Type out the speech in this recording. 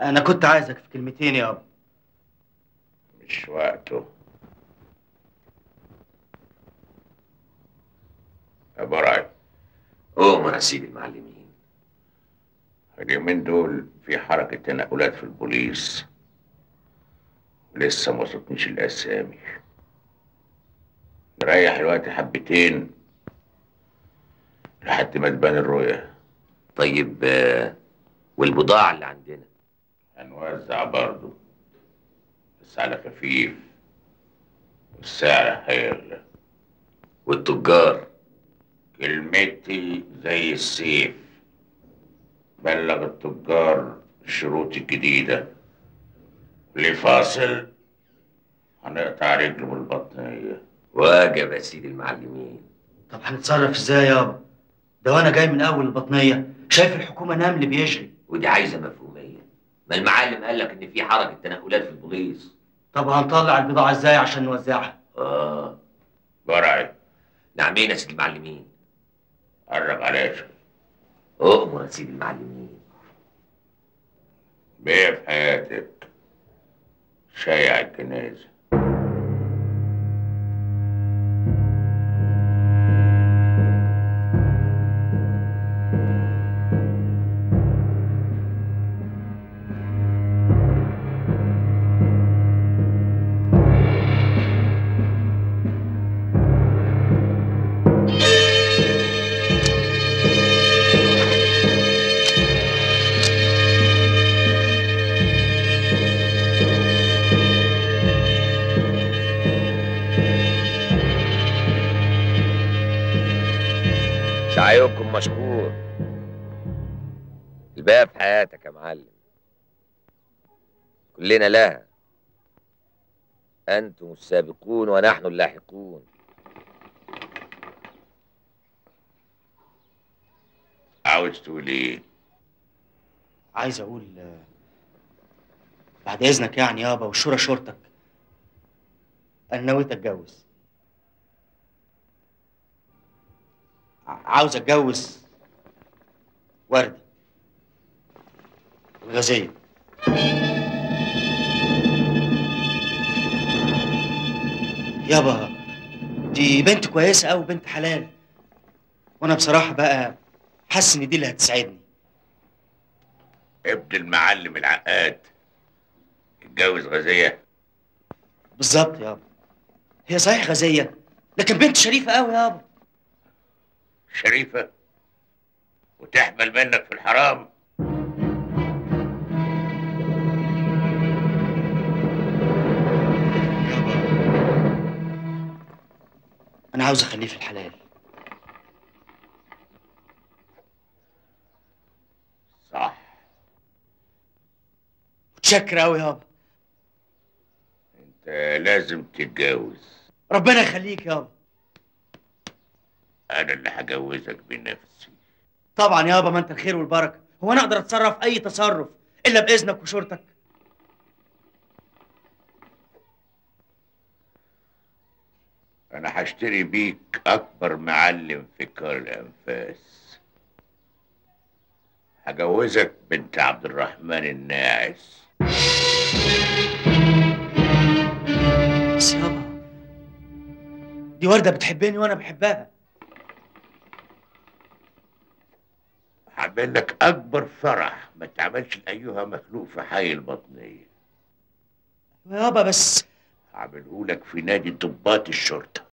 انا كنت عايزك في كلمتين يابا مش وقته يا براي أؤمر يا سيدي المعلمين اليومين دول في حركة تنقلات في البوليس لسه ما وصلتنيش الأسامي نريح الوقت حبتين لحد ما تبان الرؤية طيب آه، والبضاعة اللي عندنا هنوزع برضه بس على خفيف والسعر هيغلى والتجار كلمتي زي السيف بلغ التجار الشروط الجديدة اللي فاصل هنقطع رجله من البطنية واجب يا سيدي المعلمين طب هنتصرف ازاي يابا ده وانا جاي من اول البطنيه شايف الحكومه نمل بيجري ودي عايزة مفهومية ما المعلم قال لك إن في حركة تنقلات في البوليس طب هنطلع البضاعه ازاي عشان نوزعها آه برعي نعمين يا سيدي المعلمين قرب عليا شوية أؤمر يا سيدي المعلمين بيه في حياتك شيع الجنازة سعيكم مشكور الباقي في حياتك يا معلم كلنا لها أنتم السابقون ونحن اللاحقون عاوز تقول ايه؟ عايز اقول آه، بعد اذنك يعني يابا والشورى شورتك انا نويت اتجوز ع- عاوز اتجوز وردة الغازية يابا دي بنت كويسة أوي بنت حلال وأنا بصراحة بقى حاسس إن دي اللي هتساعدني ابن المعلم العقاد اتجوز غازية بالظبط يابا هي صحيح غازية لكن بنت شريفة قوي يابا شريفة وتحمل منك في الحرام أنا عاوز أخليه في الحلال صح متشكر قوي يابا انت لازم تتجوز ربنا يخليك يابا انا اللي هجوزك بنفسي طبعا يابا ما أنت الخير والبركة هو أنا أقدر أتصرف أي تصرف إلا بإذنك وشورتك انا هشتري بيك اكبر معلم في كار الانفاس هجوزك بنت عبد الرحمن الناعس بس يابا دي وردة بتحبني وأنا بحبها هعمل لك اكبر فرح ما تعملش لايها مخلوق في حي البطنيه يابا بس هعمله لك في نادي ضباط الشرطه